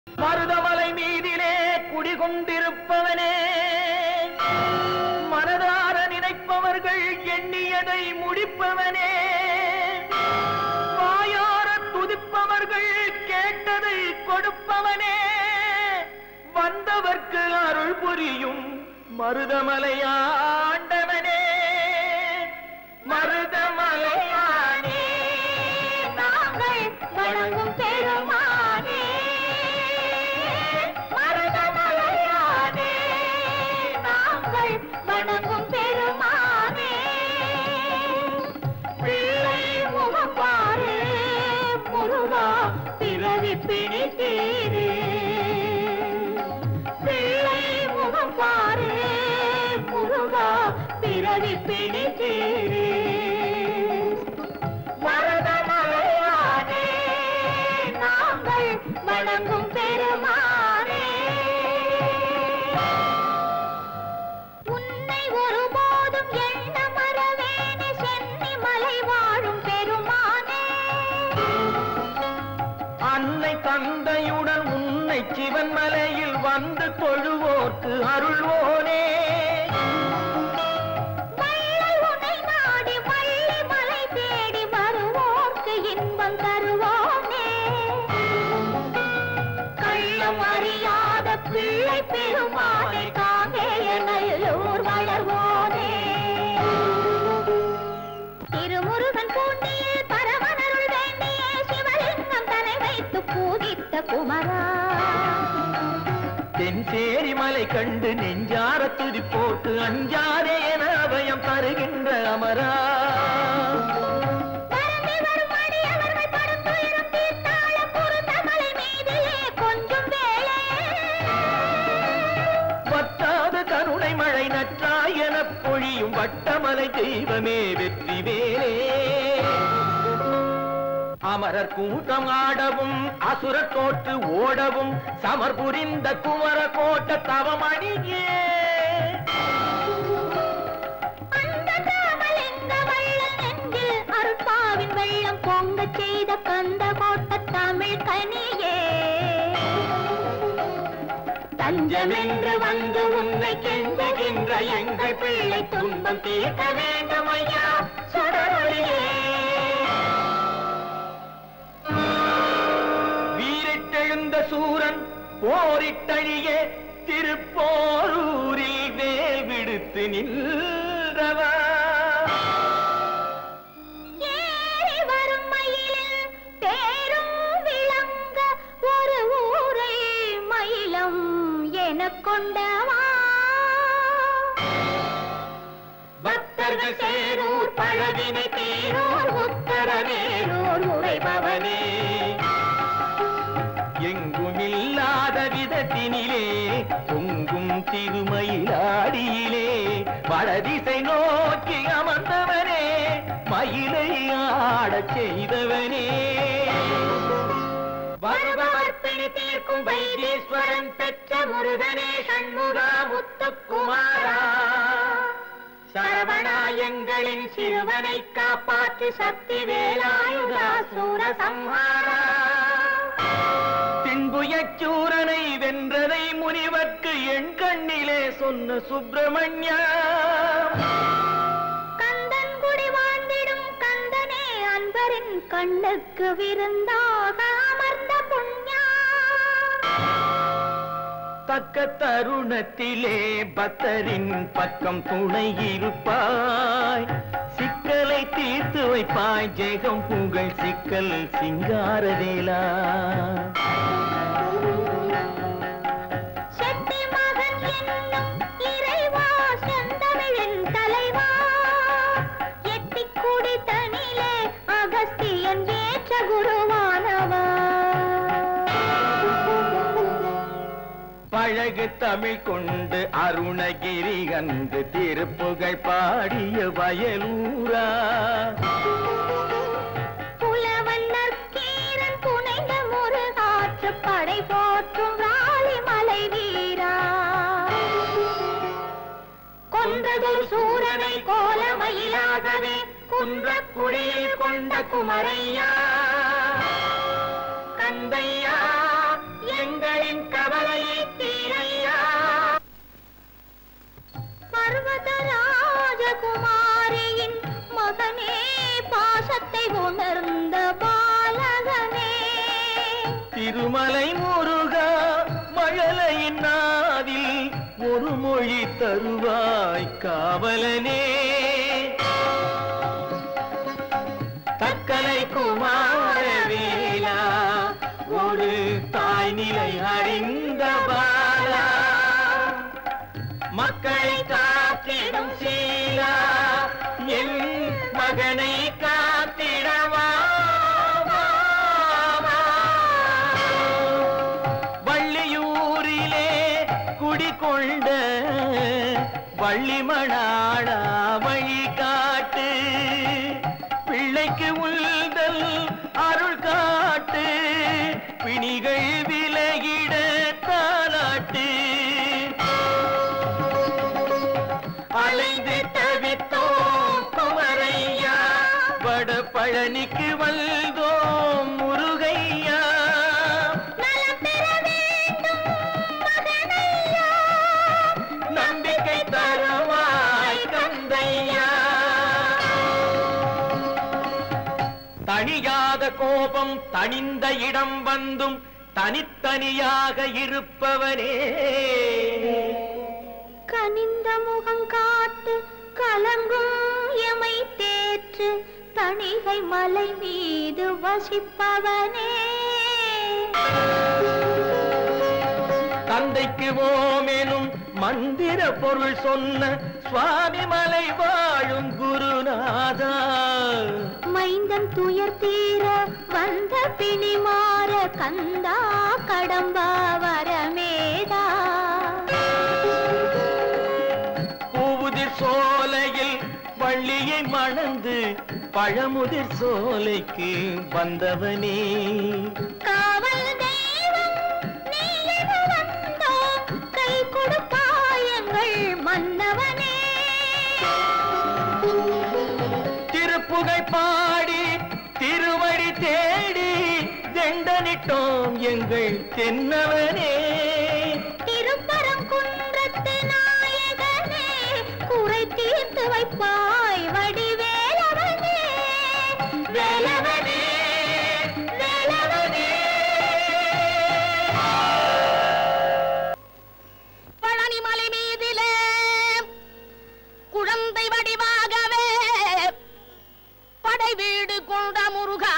மருதமலை மீதிலே குடிகொண்டிருப்பவனே மனதார நினைப்பவர்கள் எண்ணியதை முடிப்பவனே வாயார துதிப்பவர்கள் கேட்டதை கொடுப்பவனே வந்தவர்க்கு அருள் புரியும் மருதமலை ஆண்டவனே மருதமலையானே நாங்கள் வணங்கும் பெருமானே மருதமலையானே நாங்கள் வணங்கும் பெருமானே பிள்ளை முகம் பாரு முருகா பிறவி பிணி தீரு பிள்ளை முகம் பாரு முருகா பிறவி பிணி தீரு மருதமலையானே நாங்கள் வணங்கும் பெருமானே உன்னை ஒருபோதும் எண்ண மறவேனே சென்னி மலை வாழும் பெருமானே அன்னை தந்தையுடன் உன்னை சிவன் மலையில் வந்து தொழுவோர்க்கு அருள்வோனே வள்ளல் உன்னை நாடி வள்ளி மலை தேடி வருவோர்க்கு இன்பம் தருவோனே கள்ளம் அறியாத பிள்ளை பெருமானே காங்கேய நல்லூர் வளர்வோனே திருமுருகன் பூண்டியில் பரமனருள் வேண்டிய சிவலிங்கம் தலை வைத்து பூஜித்த குமரா தென்சேரி மலை கண்டு நெஞ்சார துதி போட்டு அஞ்சாதே என அபயம் தருகின்ற அமரா பரந்தி வரும் அடியவர்கள் படும் துயரம் தீர்த்தாள குருந்தமலை மீதிலே கொஞ்சம் வேளை வற்றாத கருணை மழை நற்றாய் எனப் பொழியும் வட்டமலை தெய்வமே வெற்றி வேலே அமரர் கூட்டம் ஆடவும் அசுரர் தோற்று ஓடவும் சமர் புரிந்த குமர கோட்ட தவமணியே அந்த காமலிங்க வள்ளல் நெஞ்சில் அருட்பாவின் வெள்ளம் பொங்கச் செய்த கந்த கோட்ட தமிழ் கனியே தஞ்சமென்று வந்து உன்னை கெஞ்சுகின்ற எங்கள் பிள்ளை துன்பம் தீர்க்க வேண்டும் ஐயா சுடரொளியே வீரிட்டெழுந்த சூரன் போரிட்டழிய திருப்போரூரில் வேல் விடுத்து நின்றவா ஏறி வரும் மயிலில் தேரும் விளங்க ஒரு ஊரை மயிலம் எனக் கொண்டவா பக்தர்கள் சேரூர் பழவினை தீரூர் உத்தரவேரூர் உரைபவனே எங்குமில்லாத விதத்தினிலே பொங்கும் திருமயிலாடியிலே வடதிசை நோக்கி அமர்ந்தவனே மயிலை ஆடச் செய்தவனே வருபவர் பிணி தீர்க்கும் வைத்தீஸ்வரன் பெற்ற முருகனே சண்முகா முத்துக்குமாரா சரவணா எங்களின் சிறுவனை காப்பாற்று சக்தி வேலாயுதா சூர சம்ஹாரா தின்புயச்சூரனை வென்றதை முனிவர்க்கு என் கண்ணிலே சொன்ன சுப்பிரமணியா கந்தன் குடி வாழ்ந்திடும் கந்தனே அன்பரின் கண்ணுக்கு விருந்தாக அமர்ந்த புண்ணியா தக்க தருணத்திலே பக்தரின் பக்கம் துணை இருப்பாய் சிக்கலை தீர்த்து வைப்பாய் ஜெகம் புகழ் சிக்கல் சிங்காரவேலா செட்டி மகன் என்னும் இறைவா செந்தமிழின் தலைவா எட்டிக் குடி தனிலே அகஸ்தியன் ஏற்ற குருவானவா பழகு தமிழ் கொண்டு அருணகிரி கண்டு திருப்புகழ் பாடிய வயலூரா புலவன் நற்கீரன் புனைந்த முருகாற்று படை போற்றும் ராலி மலை வீரா கொன்றதொரு சூரனை கோலமயிலாகவே குன்றக்குடியில் கொண்ட குமரையா கந்தையா எங்களின் கவலையை தீரையா பர்வத ராஜகுமாரியின் மகனே பாசத்தை உணர்ந்த பாலகனே திருமலை முருகா மழலையின் நாவில் ஒரு மொழி தருவாய் காவலனே தக்கலை குமாரவேலா ஒரு தாய் நிலை அறிந்த பாலா மக்களை காத்திடும் சீலா என் மகனை காத்திடவா வள்ளியூரிலே குடிகொண்ட வள்ளிமணாடா வழி காட்டு பிள்ளைக்கு உள்தல் அருள் காட்டு பிணிகள் விலகிட தாலாட்டு அலைந்து தவித்தோம் குமரையா வட பழனிக்கு வந்தோம் முருகையா நலம் பெற வேண்டும் மகனையா நம்பிக்கை தருவாய் கந்தையா தணியாத கோபம் தணிந்த இடம் வந்தும் தனித்தனியாக இருப்பவனே கனிந்த முகம் காட்டு கலங்கும் எமை தேற்று தணிகை மலை மீது வசிப்பவனே தந்தைக்கு ஓமெனும் மந்திர பொருள் சொன்ன சுவாமி மலை வாழும் குருநாதா மைந்தன் துயர் தீர வந்த பிணி மாற கந்தா கடம்பா வரமேதா பூவுதிர் சோலையில் வள்ளியை மணந்து பழமுதிர் சோலைக்கு வந்தவனே காவல் தெய்வம் நீ என வந்தோம் கை கொடுப்பாயங்கள் மன்னவனே திருப்புகை பாடி திருவடி தேடி தெண்டனிட்டோம் எங்கள் தென்னவனே திருப்பரங்குன்றத்து நாயகனே குறை தீர்த்து வைப்பாய் வடிவேலவனே வேலவனே வேலவனே பழனிமலை மீதிலே குழந்தை வடிவாகவே படை வீடு கொண்ட முருகா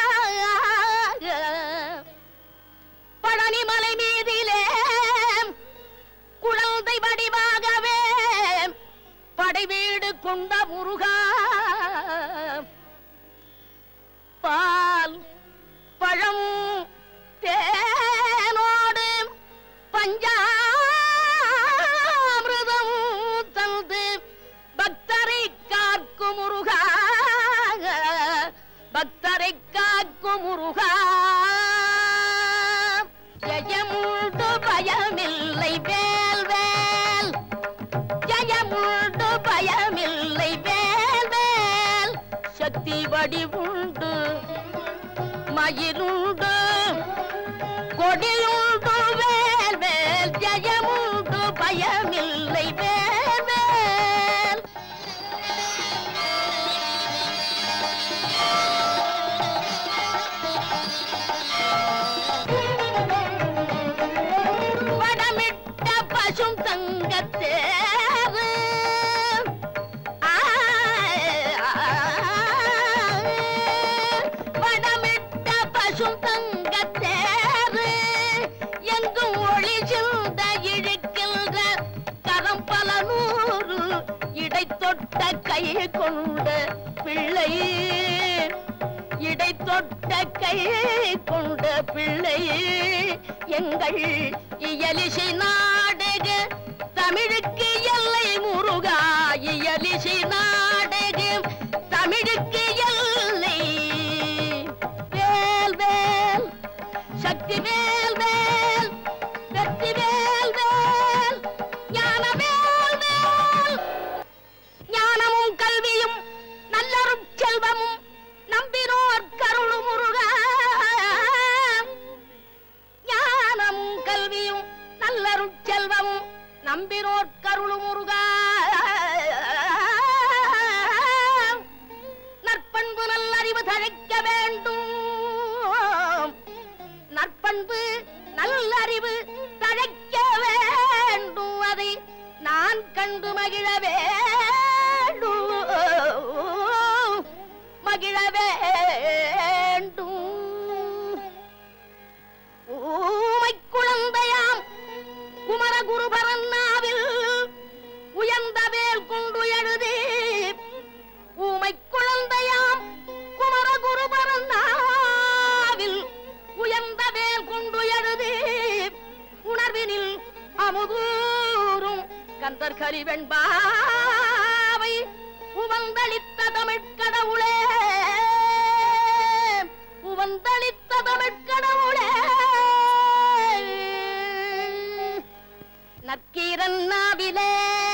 பழனிமலை மீதிலே குழந்தை வடிவாகவே படை வீடு கொண்ட முருகா பால் பழம் தேனோடு பஞ்சாமிருதம் தந்து பக்தரை காக்கும் முருகா பக்தரை காக்கும் முருகா ஜெயமுண்டு பயமில்லை வேல் வேல் ஜெயமுண்டு பயமில்லை வேல் வேல் சக்தி வடிவுண்டு மயிலுண்டு கொடியுண்டு வேல் வேல் ஜெயமுண்டு பயமில்லை வேல் வேல் வடமிட்ட பசும் தங்கத்தேரு வடமிட்ட பசும் தங்கத்தேரு எங்கும் ஒளி சிந்த இழுக்கின்ற கரம் பல நூறு இடை தொட்ட கை கொண்ட பிள்ளை இடை தொட்ட கை கொண்ட பிள்ளை எங்கள் இயலிசை நாடக தமிழுக்கு எல்லை முருகா இயலிசை நாடக தமிழுக்கு எல்லை வேல் வேல் சக்தி வேல் வேல் வெற்றி வேல் வேல் ஞான வேல் வேல் ஞானமும் கல்வியும் நல்லரும் செல்வமும் நம்பினோர் கருளு முருகா ஞான அருட்செல்வமும் நம்பினோர் கருளு முருகா நற்பண்பு நல்லறிவு தழைக்க வேண்டும் நற்பண்பு நல்லறிவு தழைக்க வேண்டும் அதை நான் கண்டு மகிழ வேண்டும் மகிழ வேண்டும் ஊமை குழந்தையாம் குமரகுருபரன் நாவில் உயர்ந்த வேல் கொண்டு எழுதி ஊமை குழந்தையாம் குமரகுருபரன் நாவில் உயர்ந்த வேல் கொண்டு எழுதி உணர்வினில் அமுதூரும் கந்தர் கரிவெண்பாவை உவந்தளித்த தமிழ்க்கடவுளே உவந்தளித்த தமிழ்க்கடவுளே நக்கீரன் நாவிலே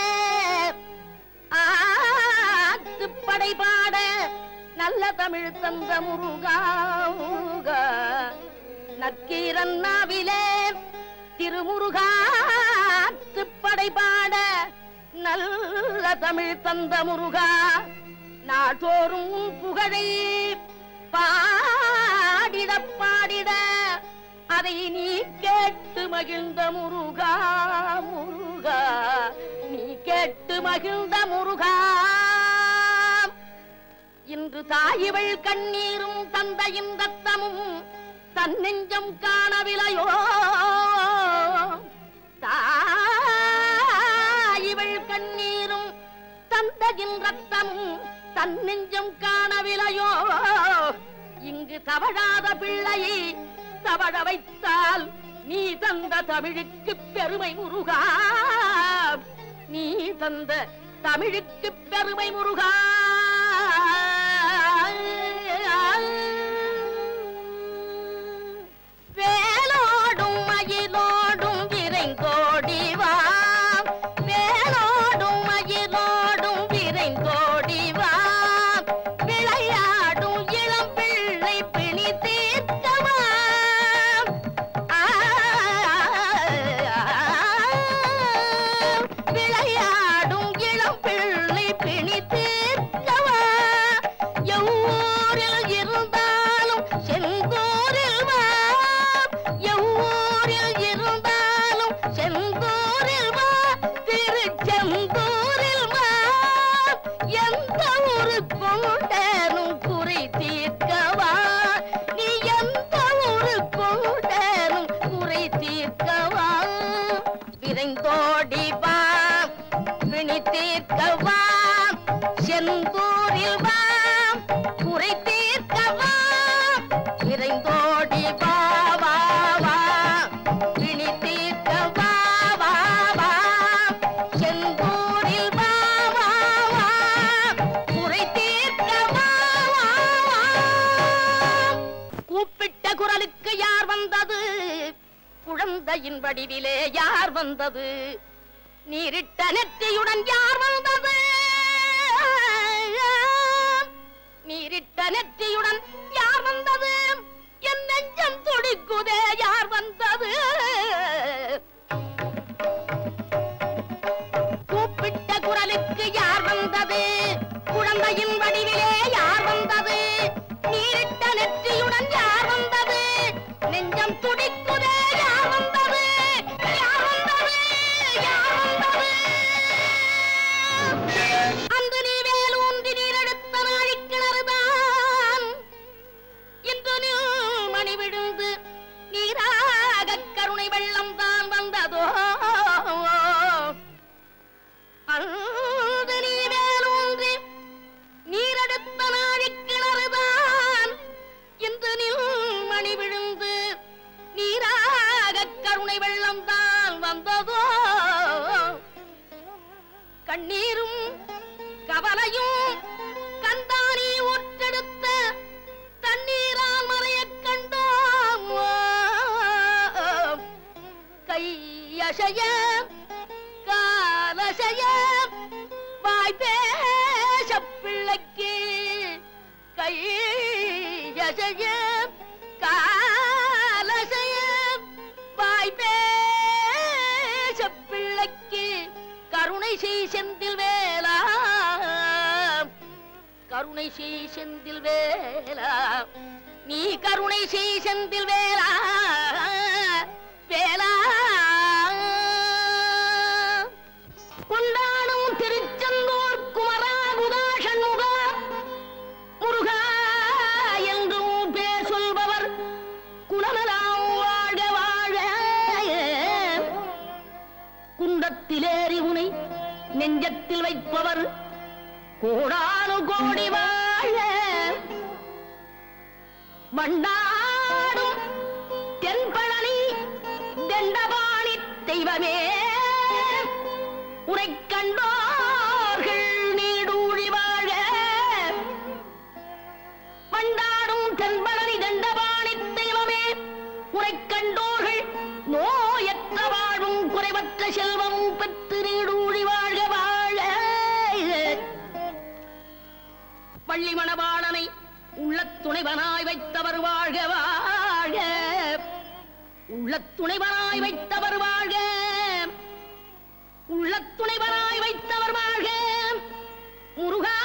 ஆத்துப்படை பாட நல்ல தமிழ் தந்த முருகா முருகா. நக்கீரன் நாவிலே திருமுருகா ஆத்துப்படை பாட நல்ல தமிழ் தந்த முருகா நாள்தோறும் உன் புகழை பாடிட பாடிட அதை நீ கேட்டு மகிழ்ந்த முருகா முருகா நீ கேட்டு மகிழ்ந்த முருகா இன்று தாயிவள் கண்ணீரும் தந்தையின் ரத்தமும் தன் நெஞ்சம் காணவில்லையோ தாயிவள் கண்ணீரும் தந்தையின் ரத்தமும் தன் நெஞ்சம் காணவில்லையோ இங்கு தவழாத பிள்ளையை தவழ வைத்தால் நீ தந்த தமிழுக்கு பெருமை முருகா நீ தந்த தமிழுக்கு பெருமை முருகா வேலோடும் மயிலோடும் விரைந்தோடி வா வேலோடும் மயிலோடும் விரைந்தோடி வா விளையாடும் இளம் பிள்ளை பிணி தீர்க்கவா விளையாடும் இளம் பிள்ளை பிணி தீர்க்கவா எவ்வூரில் இருந்தாலும் செந்தூரில் வா எவ்வூரில் இருந்தாலும் செந்தூரில் வா திருச்செந்தூரில் வா எந்த ஊரு கொண்டனும் குறை தீர்க்கவா நீ எந்த ஊரு கொண்டனும் குறை தீர்க்கவா விரைந்தோடி வா விழி தீர்க்கவா செந்தூரில் வா குறை தீர்க்கவா விரைந்தோடி வா வா வா விழி தீர்க்கவா வா வா செந்தூரில் வா வா வா குறை தீர்க்கவா வா வா கூப்பிட்ட குரலுக்கு யார் வந்தது குழந்தையின் வடிவிலே யார் வந்தது நீரிட்ட நெற்றியுடன் யார் வந்தது நீரிட்ட நெற்றியுடன் யார் வந்தது என் நெஞ்சம் துடிக்குதே யார் வந்தது கூப்பிட்ட குரலுக்கு யார் வந்தது குழந்தையின் வடிவிலே யார் வந்தது நீரிட்ட நெற்றியுடன் யார் வந்தது நெஞ்சம் துடிக்குதே யார் வந்தது யார் வந்தது யார் வந்தது அன்று நீ வேலூன்றி நீரெடுத்த நாழிக்கிணறுதான் இன்று நீ மணி விழுந்து நீராக கருணை வெள்ளம் தான் வந்ததோ அன்று நீ வேலூன்றி நீரெடுத்த நாழிக்கிணறுதான் இன்று நில் மணி விழுந்து நீராக கருணை வெள்ளம் தான் வந்ததோ கண்ணீரும் கவலையும் கந்தானி ஒற்றெடுத்த தண்ணீரால் மறையக் கண்டோம் கையசைய காலசைய வாய் பேச பிள்ளைக்கு கையசைய காலசைய வாய் பேச செய் செந்தில் வேலா கருணை செய் செந்தில் வேலா நீ கருணை செய் செந்தில் வேலா வேலா கொண்டாடும் திருச்செந்தூர் குமரா குதாஷண்முகா முருகா என்றும் பேர் சொல்பவர் குணமெல்லாம் வாழ வாழ குண்டத்திலேறி உனை நெஞ்சத்தில் வைப்பவர் கோடானு கோடி வாழ மண்டாடும் தென்பழனி தண்டபாணி தெய்வமே உனை கண்டோர்கள் நீடூழி வாழ மண்டாடும் தென்பழனி தண்டபாணி தெய்வமே உனை கண்டோர்கள் நோயற்ற வாழும் குறைவற்ற செல்வம் பெற்று நீடூழி வாழ்க வாழ பள்ளி மணவாளனை உள்ள துணைவனாய் வைத்தவர் வாழ்க வாழ்க உள்ள துணைவனாய் வைத்தவர் வாழ்க உள்ள துணைவனாய் வைத்தவர் வாழ்க முருகா